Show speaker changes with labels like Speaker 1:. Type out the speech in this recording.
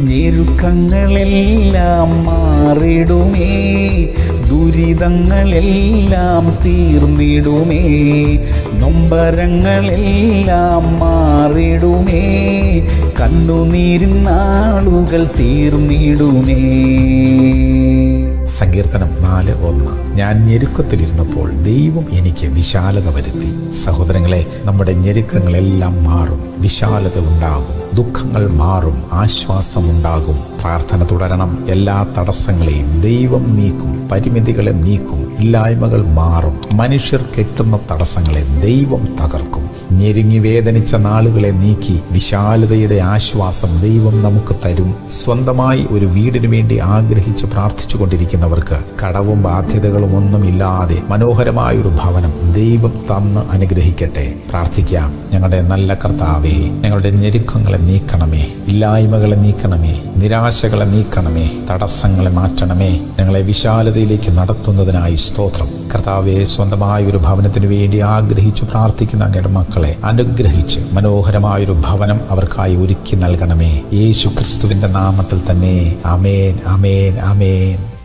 Speaker 1: ഞെരുക്കങ്ങളെല്ലാം മാറിടുമേ ദുരിതങ്ങളെല്ലാം തീർന്നിടുമേ നൊമ്പരങ്ങളെല്ലാം മാറിടുമേ കണ്ണുനീരിൻ നാളുകൾ തീർന്നിടുമേ
Speaker 2: സങ്കീർത്തനം നാല് ഒന്ന് ഞാൻ ഞെരുക്കത്തിലിരുന്നപ്പോൾ ദൈവം എനിക്ക് വിശാലത വരുത്തി സഹോദരങ്ങളെ നമ്മുടെ ഞെരുക്കങ്ങളെല്ലാം മാറും വിശാലത ഉണ്ടാകും ദുഃഖങ്ങൾ മാറും ആശ്വാസം ഉണ്ടാകും പ്രാർത്ഥന തുടരണം എല്ലാ തടസ്സങ്ങളെയും ദൈവം നീക്കും പരിമിതികളെ നീക്കും ഇല്ലായ്മകൾ മാറും മനുഷ്യർ കെട്ടുന്ന തടസ്സങ്ങളെ ദൈവം തകർക്കും ഞെരുങ്ങി വേദനിച്ച നാളുകളെ നീക്കി വിശാലതയുടെ ആശ്വാസം ദൈവം നമുക്ക് തരും സ്വന്തമായി ഒരു വീടിനു വേണ്ടി ആഗ്രഹിച്ച് പ്രാർത്ഥിച്ചു കൊണ്ടിരിക്കുന്നവർക്ക് കടവും ബാധ്യതകളും ഒന്നുമില്ലാതെ മനോഹരമായ ഒരു ഭവനം ദൈവം തന്ന് അനുഗ്രഹിക്കട്ടെ പ്രാർത്ഥിക്കാം ഞങ്ങളുടെ നല്ല കർത്താവേ ഞങ്ങളുടെ ഞെരുക്കങ്ങളെ നീക്കണമേ ഇല്ലായ്മകളെ നീക്കണമേ നിരാശകളെ നീക്കണമേ തടസ്സങ്ങളെ മാറ്റണമേ ഞങ്ങളെ വിശാലതയിലേക്ക് നടത്തുന്നതിനായി സ്തോത്രം കർത്താവെ സ്വന്തമായ ഒരു ഭവനത്തിന് വേണ്ടി ആഗ്രഹിച്ചു പ്രാർത്ഥിക്കുന്ന അങ്ങയുടെ മക്കളെ അനുഗ്രഹിച്ച് മനോഹരമായൊരു ഭവനം അവർക്കായി ഒരുക്കി നൽകണമേ യേശു ക്രിസ്തുവിന്റെ നാമത്തിൽ തന്നെ അമേൻ അമേൻ അമേൻ